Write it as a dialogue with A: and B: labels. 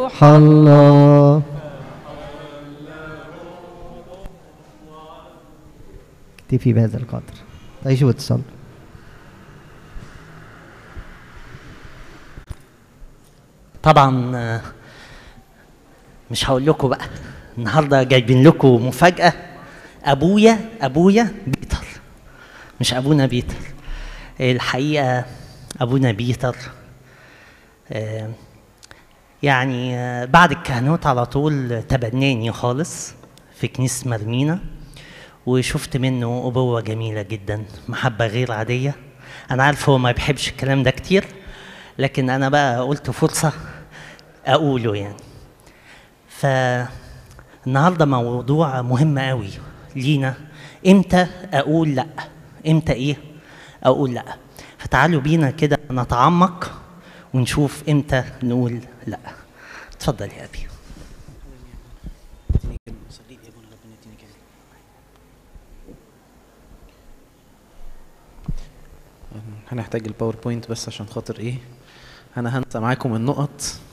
A: روح الله اكتفي بهذا القدر تعيشوا وتصلوا
B: طبعا آه، مش هقول لكم بقى النهارده جايبين لكم مفاجأة أبويا أبويا بيتر مش أبونا بيتر الحقيقة أبونا بيتر آه، يعني آه، بعد الكهنوت على طول تبناني خالص في كنيسة مرمينا وشفت منه أبوة جميلة جدا محبة غير عادية أنا عارف هو ما بيحبش الكلام ده كتير لكن أنا بقى قلت فرصة أقوله يعني فالنهارده موضوع مهم قوي لينا امتى اقول لا امتى ايه اقول لا فتعالوا بينا كده نتعمق ونشوف امتى نقول لا اتفضل يا ابي
C: هنحتاج الباوربوينت بس عشان خاطر ايه انا هنسى معاكم النقط